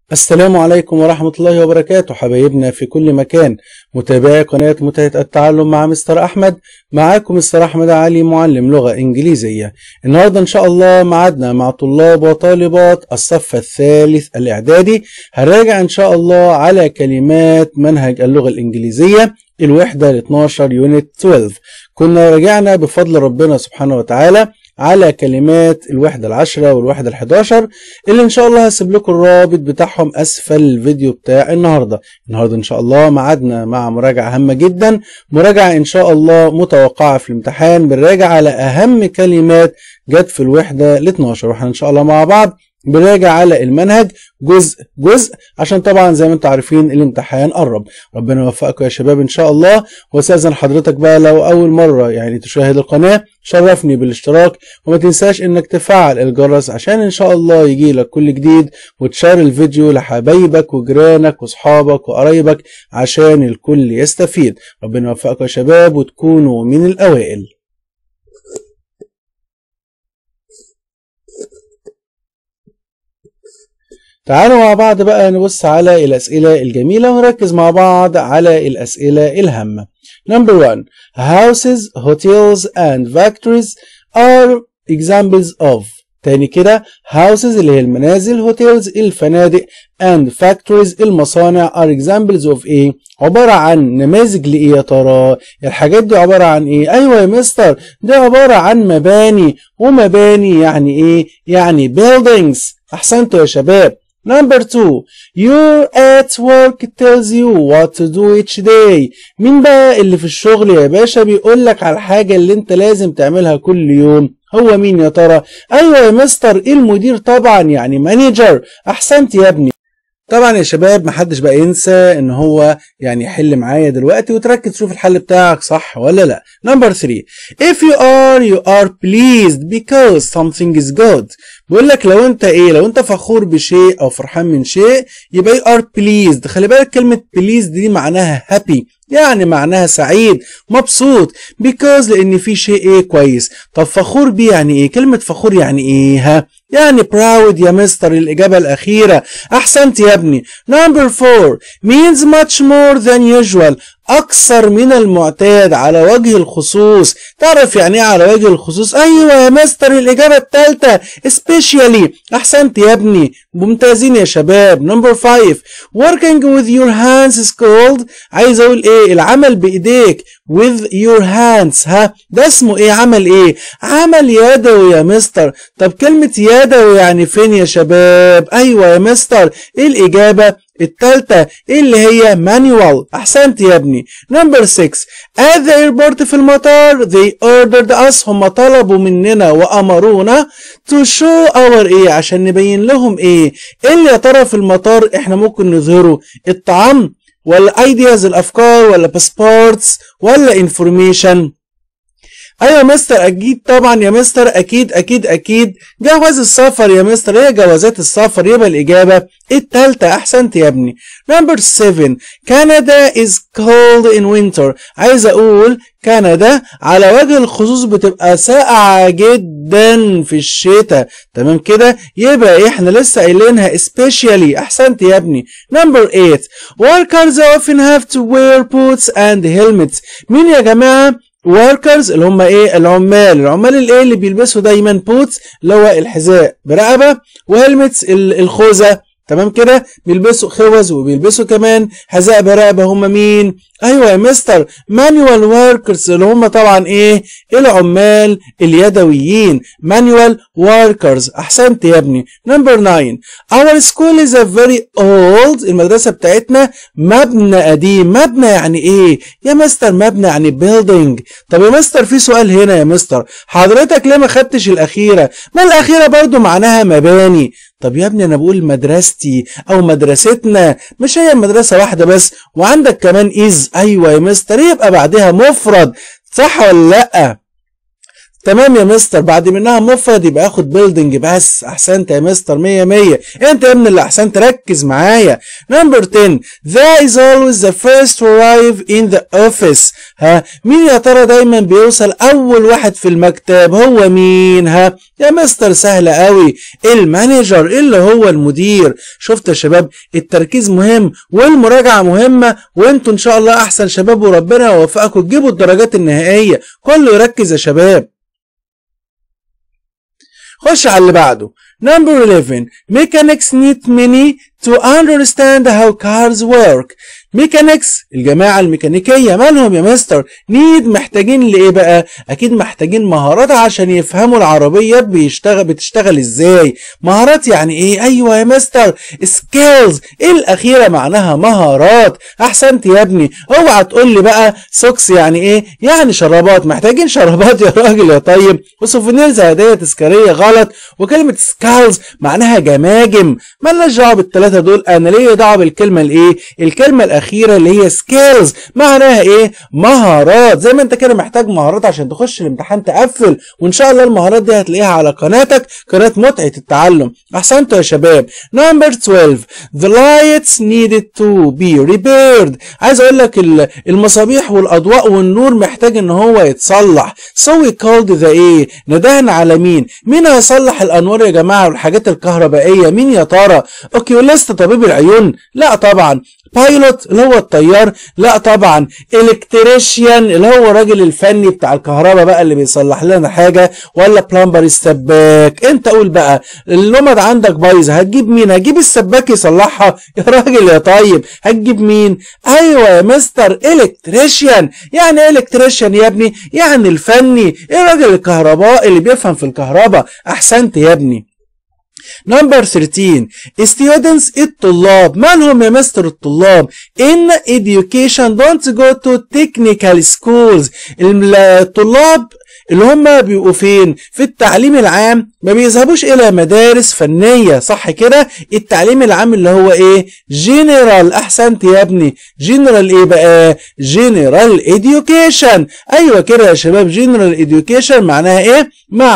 السلام عليكم ورحمة الله وبركاته حبايبنا في كل مكان متابعي قناة متعة التعلم مع مستر أحمد معاكم مستر أحمد علي معلم لغة إنجليزية النهاردة إن شاء الله معادنا مع طلاب وطالبات الصف الثالث الإعدادي هنراجع إن شاء الله على كلمات منهج اللغة الإنجليزية الوحدة ل 12 يونت 12 كنا راجعنا بفضل ربنا سبحانه وتعالى على كلمات الوحدة العشرة والوحدة الحداشر اللي ان شاء الله هسيب لكم الرابط بتاعهم اسفل الفيديو بتاع النهاردة النهاردة ان شاء الله معادنا مع مراجعة هامة جدا مراجعة ان شاء الله متوقعة في الامتحان بنراجع على اهم كلمات جت في الوحدة ال 12 واحنا ان شاء الله مع بعض بنراجع على المنهج جزء جزء عشان طبعا زي ما انتم عارفين الامتحان قرب ربنا يوفقكم يا شباب ان شاء الله واستاذن حضرتك بقى لو اول مره يعني تشاهد القناه شرفني بالاشتراك وما تنساش انك تفعل الجرس عشان ان شاء الله يجي لك كل جديد وتشار الفيديو لحبايبك وجيرانك واصحابك وقرايبك عشان الكل يستفيد ربنا يوفقكم يا شباب وتكونوا من الاوائل تعالوا مع بعض بقى نبص على الأسئلة الجميلة ونركز مع بعض على الأسئلة الهامة. Number one houses, hotels and factories are examples of تاني كده houses اللي هي المنازل hotels الفنادق and factories المصانع are examples of ايه عبارة عن نماذج لإيه يا ترى الحاجات دي عبارة عن إيه أيوة يا مستر دي عبارة عن مباني ومباني يعني إيه يعني buildings أحسنتوا يا شباب Number two, you're at work tells you what to do each day. مين بقى اللي في الشغل يا باشا بيقول لك على الحاجة اللي انت لازم تعملها كل يوم؟ هو مين يا ترى؟ ايوه يا مستر المدير طبعا يعني مانجر. احسنت يا ابني. طبعا يا شباب محدش بقى ينسى ان هو يعني يحل معايا دلوقتي وتركز تشوف الحل بتاعك صح ولا لا نمبر 3 if you are you are pleased because something is good بيقول لك لو انت ايه لو انت فخور بشيء او فرحان من شيء يبقى you are pleased خلي بالك كلمة pleased دي معناها happy يعني معناها سعيد مبسوط because لان في شيء ايه كويس طب فخور بيه يعني ايه كلمة فخور يعني ايه ها يعني proud يا مستر الإجابة الأخيرة أحسنت يا ابني number four means much more than usual أكثر من المعتاد على وجه الخصوص تعرف يعني إيه على وجه الخصوص أيوة يا مستر الإجابة الثالثة especially أحسنت يا ابني ممتازين يا شباب number five working with your hands is called عايز أقول إيه العمل بإيديك with your hands ها ده اسمه إيه عمل إيه عمل يدوي يا مستر طب كلمة يدوي يعني فين يا شباب أيوة يا مستر إيه الإجابة التالتة اللي هي مانيوال احسنت يا ابني نمبر 6 at the airport في المطار they ordered us هم طلبوا مننا وامرونا to show our ايه عشان نبين لهم ايه اللي يا ترى في المطار احنا ممكن نظهره الطعام ولا ايدياز الافكار ولا باسبورتس ولا انفورميشن ايوه يا مستر اكيد طبعا يا مستر اكيد اكيد اكيد جواز السفر يا مستر هي جوازات السفر يبقى الاجابه التالتة احسنت يا ابني نمبر 7 كندا is cold in winter عايز اقول كندا على وجه الخصوص بتبقى ساقعة جدا في الشتاء تمام كده يبقى احنا لسه قايلينها especially احسنت يا ابني نمبر 8 workers often have to wear boots and helmets مين يا جماعة workers اللي هم ايه العمال العمال الايه اللي بيلبسوا دايما بوتس اللي هو الحذاء برقبه وهلمتس الخوذه تمام كده بيلبسوا خوذ وبيلبسوا كمان حذاء برقبه هم مين ايوه يا مستر مانوال وركرز اللي هم طبعا ايه العمال اليدويين مانوال وركرز احسنت يا ابني نمبر 9 our school is a very old المدرسه بتاعتنا مبنى قديم مبنى يعني ايه يا مستر مبنى يعني building طب يا مستر في سؤال هنا يا مستر حضرتك ليه ما خدتش الاخيره ما الاخيره برضو معناها مباني طب يا ابني انا بقول مدرستي او مدرستنا مش هي مدرسة واحدة بس وعندك كمان از ايوه يا مستر يبقى بعدها مفرد صح ولا لا تمام يا مستر بعد منها مفرد يبقى اخد بيلدينج بس احسنت يا مستر 100 100 انت يا ابني اللي احسنت ركز معايا نمبر 10 that is always the first to arrive in the office ها مين يا ترى دايما بيوصل اول واحد في المكتب هو مين ها يا مستر سهل قوي المانجر اللي هو المدير شفت يا شباب التركيز مهم والمراجعه مهمه وانتوا ان شاء الله احسن شباب وربنا يوفقكم تجيبوا الدرجات النهائيه كله يركز يا شباب خش على اللي بعده number 11 mechanics need many to understand how cars work ميكانيكس الجماعة الميكانيكية مالهم يا مستر نيد محتاجين لإيه بقى أكيد محتاجين مهارات عشان يفهموا العربيات بيشتغل بتشتغل إزاي مهارات يعني إيه أيوة يا مستر سكيلز إيه الأخيرة معناها مهارات أحسنت يا ابني اوعى تقول لي بقى سوكس يعني إيه يعني شرابات محتاجين شرابات يا راجل يا طيب وسوفونيرز هدية تذكارية غلط وكلمة سكالز معناها جماجم مالناش دعوة بالتلاتة دول أنا ليا دعوة بالكلمة الإيه الكلمة الأخيرة الاخيره اللي هي سكيلز معناها ايه مهارات زي ما انت كده محتاج مهارات عشان تخش الامتحان تقفل وان شاء الله المهارات دي هتلاقيها على قناتك قناه متعه التعلم احسنتوا يا شباب نمبر 12 the lights needed to be repaired عايز اقول لك المصابيح والاضواء والنور محتاج ان هو يتصلح so we called the ايه ندهنا على مين مين هيصلح الانوار يا جماعه والحاجات الكهربائيه مين يا ترى اوكيوليست طبيب العيون لا طبعا بايلوت اللي هو الطيار لا طبعا الكتريشيان اللي هو الراجل الفني بتاع الكهرباء بقى اللي بيصلح لنا حاجه ولا بلمبر السباك انت قول بقى اللمض عندك بايظه هتجيب مين هتجيب السباك يصلحها يا راجل يا طيب هتجيب مين ايوه يا مستر الكتريشيان يعني ايه الكتريشيان يا ابني يعني الفني ايه الراجل الكهرباء اللي بيفهم في الكهرباء احسنت يا ابني نمبر 13 students الطلاب مالهم يا مستر الطلاب in education don't go to technical schools الطلاب اللي هم بيبقوا فين في التعليم العام ما بيذهبوش الى مدارس فنيه صح كده التعليم العام اللي هو ايه جنرال احسنت يا ابني جنرال ايه بقى جنرال education ايوه كده يا شباب جنرال education معناها ايه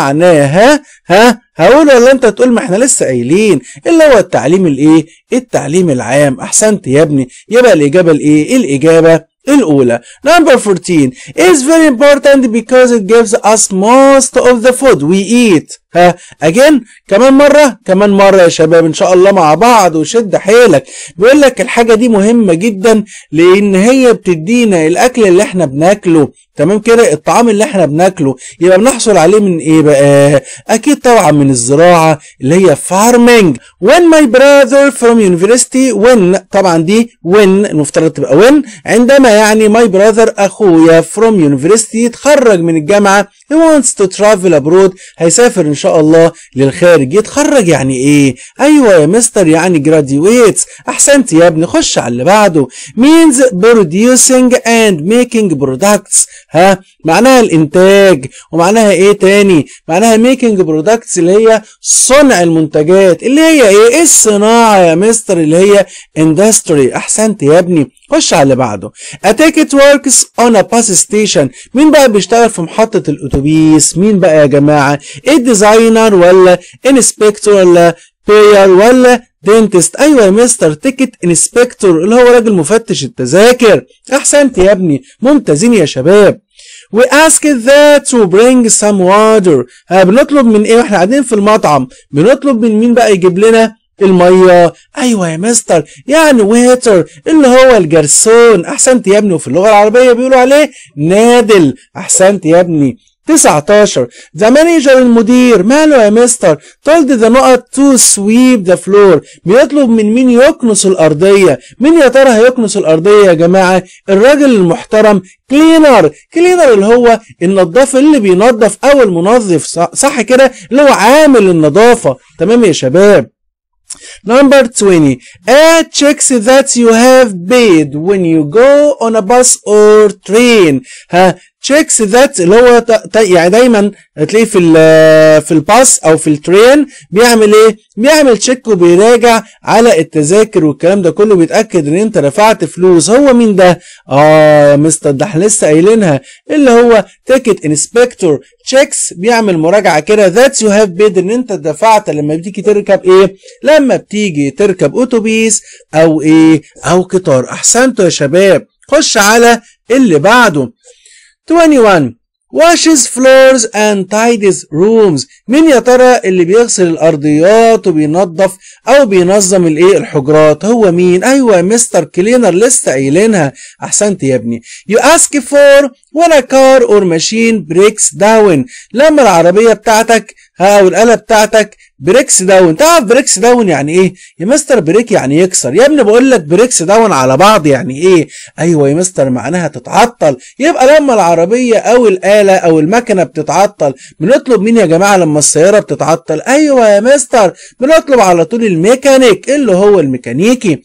معناها ها هقول ولا انت تقول ما احنا لسه قايلين اللي هو التعليم الايه التعليم العام احسنت يا ابني يبقى الاجابه الايه الاجابه الأولى number 14 is very important because it gives us most of the food we eat ها again كمان مرة كمان مرة يا شباب ان شاء الله مع بعض وشد حيلك بيقول لك الحاجة دي مهمة جدا لان هي بتدينا الاكل اللي احنا بناكله تمام كده الطعام اللي احنا بناكله يبقى بنحصل عليه من ايه بقى اكيد طبعا من الزراعة اللي هي farming when my brother from university when طبعا دي when المفترض تبقى when عندما يعني my brother اخويا from university يتخرج من الجامعة he wants to travel abroad هيسافر ان شاء الله للخارج يتخرج يعني ايه ايوه يا مستر يعني graduates احسنت يا ابني خش على اللي بعده means producing and making products ها معناها الانتاج ومعناها ايه تاني معناها making products اللي هي صنع المنتجات اللي هي ايه الصناعه يا مستر اللي هي industry احسنت يا ابني خش على اللي بعده a ticket works on a bus station مين بقى بيشتغل في محطة الأتوبيس مين بقى يا جماعة الديزاينر ولا انسبكتور ولا باير ولا دينتست ايوه يا مستر تيكت انسبكتور اللي هو راجل مفتش التذاكر احسنت يا ابني ممتازين يا شباب We ask that to bring some water ها بنطلب من ايه واحنا قاعدين في المطعم بنطلب من مين بقى يجيب لنا المية ايوه يا مستر يعني ويتر اللي هو الجرسون احسنت يا ابني وفي اللغة العربية بيقولوا عليه نادل احسنت يا ابني 19 ذا مانجر المدير ماله يا مستر told the نقط to sweep the floor بيطلب من مين يكنس الأرضية مين يا ترى هيكنس الأرضية يا جماعة الراجل المحترم كلينر كلينر اللي هو النظاف اللي بينظف أو المنظف صح, صح كده اللي هو عامل النظافة تمام يا شباب Number 20. Add checks that you have paid when you go on a bus or train. ها checks that اللي هو يعني دايما تلاقيه في في الباص او في الترين بيعمل ايه بيعمل تشيك وبيراجع على التذاكر والكلام ده كله بيتاكد ان انت دفعت فلوس هو مين ده اه مستر ده احنا لسه قايلينها اللي هو تيكت انسبكتور تشيكس بيعمل مراجعه كده ذات يو هاف بيد ان انت دفعت لما بتيجي تركب ايه لما بتيجي تركب اتوبيس او ايه او قطار احسنتوا يا شباب خش على اللي بعده 21 washes floors and tidies rooms مين يا ترى اللي بيغسل الارضيات وبينظف او بينظم الايه الحجرات هو مين ايوه مستر كلينر لسه قايلينها احسنت يا ابني you ask for when a car or machine breaks down لما العربيه بتاعتك او الاله بتاعتك بريكس داون تعرف بريكس داون يعني ايه يا مستر بريك يعني يكسر يا ابني بقول لك بريكس داون على بعض يعني ايه ايوه يا مستر معناها تتعطل يبقى لما العربيه او الاله او المكنه بتتعطل بنطلب مين يا جماعه لما السياره بتتعطل ايوه يا مستر بنطلب على طول الميكانيك اللي هو الميكانيكي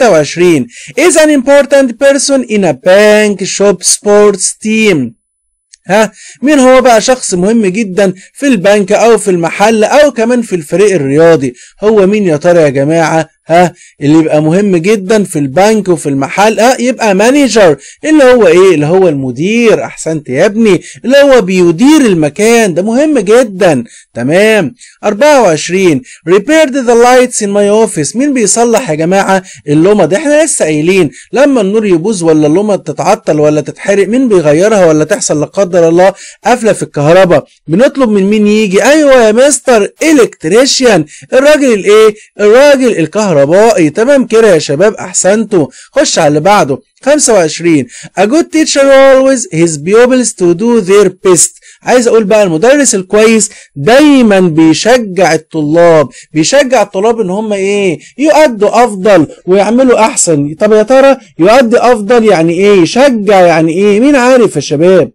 23 is an important person in a bank shop sports team ها مين هو بقى شخص مهم جدا في البنك او في المحل او كمان في الفريق الرياضي هو مين يا ترى يا جماعه ها اللي يبقى مهم جدا في البنك وفي المحل ها يبقى مانجر اللي هو ايه اللي هو المدير احسنت يا ابني اللي هو بيدير المكان ده مهم جدا تمام 24 repaired the lights in my office مين بيصلح يا جماعه اللمض احنا لسه قايلين لما النور يبوظ ولا اللمض تتعطل ولا تتحرق مين بيغيرها ولا تحصل لا قدر الله قفله في الكهرباء بنطلب من مين يجي ايوه يا مستر الكتريشيان الراجل الايه الراجل الكهربائي تمام كده يا شباب احسنتوا خش على اللي بعده 25 a good teacher always his pupils to do their best عايز اقول بقى المدرس الكويس دايما بيشجع الطلاب بيشجع الطلاب ان هم ايه يؤدوا افضل ويعملوا احسن طب يا ترى يؤدي افضل يعني ايه يشجع يعني ايه مين عارف يا شباب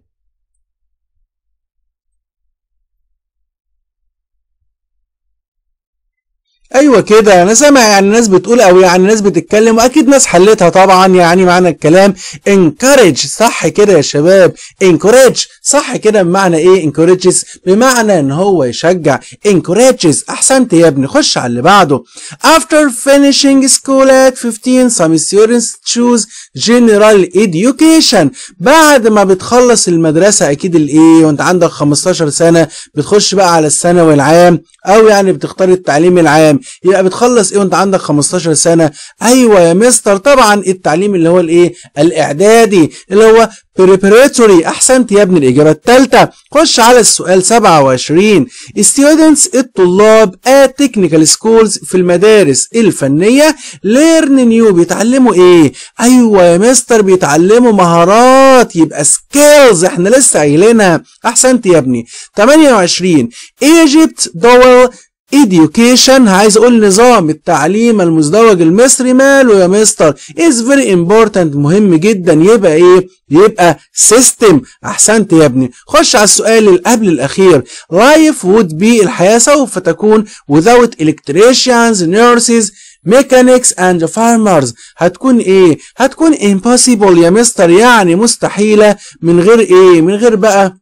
ايوه كده انا سامع يعني ناس بتقول او يعني ناس بتتكلم واكيد ناس حلتها طبعا يعني معنى الكلام encourage صح كده يا شباب encourage صح كده بمعنى ايه encourages بمعنى ان هو يشجع encourages احسنت يا ابني خش على اللي بعده after finishing school at 15 some students choose general education بعد ما بتخلص المدرسة اكيد الايه وانت عندك 15 سنة بتخش بقى على الثانوي العام او يعني بتختار التعليم العام يبقى بتخلص ايه وانت عندك 15 سنة ايوه يا مستر طبعا التعليم اللي هو الايه الاعدادي اللي هو preparatory احسنت يا ابني الاجابة الثالثة خش على السؤال 27 students الطلاب at technical schools في المدارس الفنية learn new بيتعلموا ايه ايوه يا مستر بيتعلموا مهارات يبقى skills احنا لسه قايلينها احسنت يا ابني 28 Egypt دول education عايز اقول نظام التعليم المزدوج المصري ماله يا مستر is very important مهم جدا يبقى ايه يبقى system احسنت يا ابني خش على السؤال اللي قبل الاخير life would be الحياة سوف تكون without electricians nurses mechanics and farmers هتكون ايه هتكون impossible يا مستر يعني مستحيلة من غير ايه من غير بقى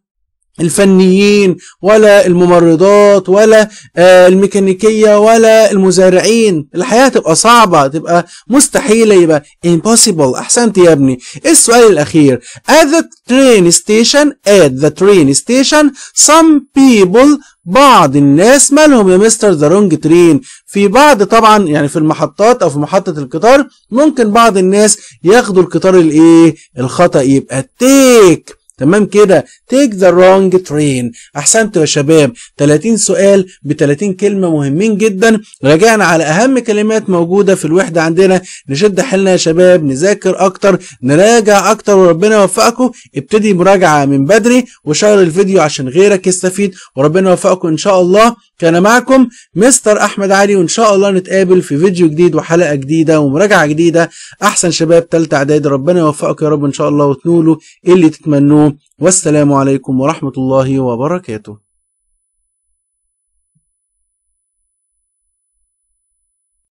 الفنيين ولا الممرضات ولا آه الميكانيكية ولا المزارعين الحياة تبقى صعبة تبقى مستحيلة يبقى impossible أحسنت يا ابني السؤال الأخير at the train station at the train station some people بعض الناس مالهم يا مستر ذا رونج ترين في بعض طبعا يعني في المحطات او في محطة القطار ممكن بعض الناس ياخدوا القطار الايه الخطأ يبقى تيك تمام كده take the wrong train احسنتوا يا شباب 30 سؤال ب 30 كلمه مهمين جدا راجعنا على اهم كلمات موجوده في الوحده عندنا نشد حيلنا يا شباب نذاكر اكتر نراجع اكتر وربنا يوفقكم ابتدي مراجعه من بدري وشير الفيديو عشان غيرك يستفيد وربنا يوفقكم ان شاء الله كان معكم مستر احمد علي وان شاء الله نتقابل في فيديو جديد وحلقه جديده ومراجعه جديده احسن شباب ثالثه اعدادي ربنا يوفقكم يا رب ان شاء الله وتنولوا اللي تتمنوه والسلام عليكم ورحمه الله وبركاته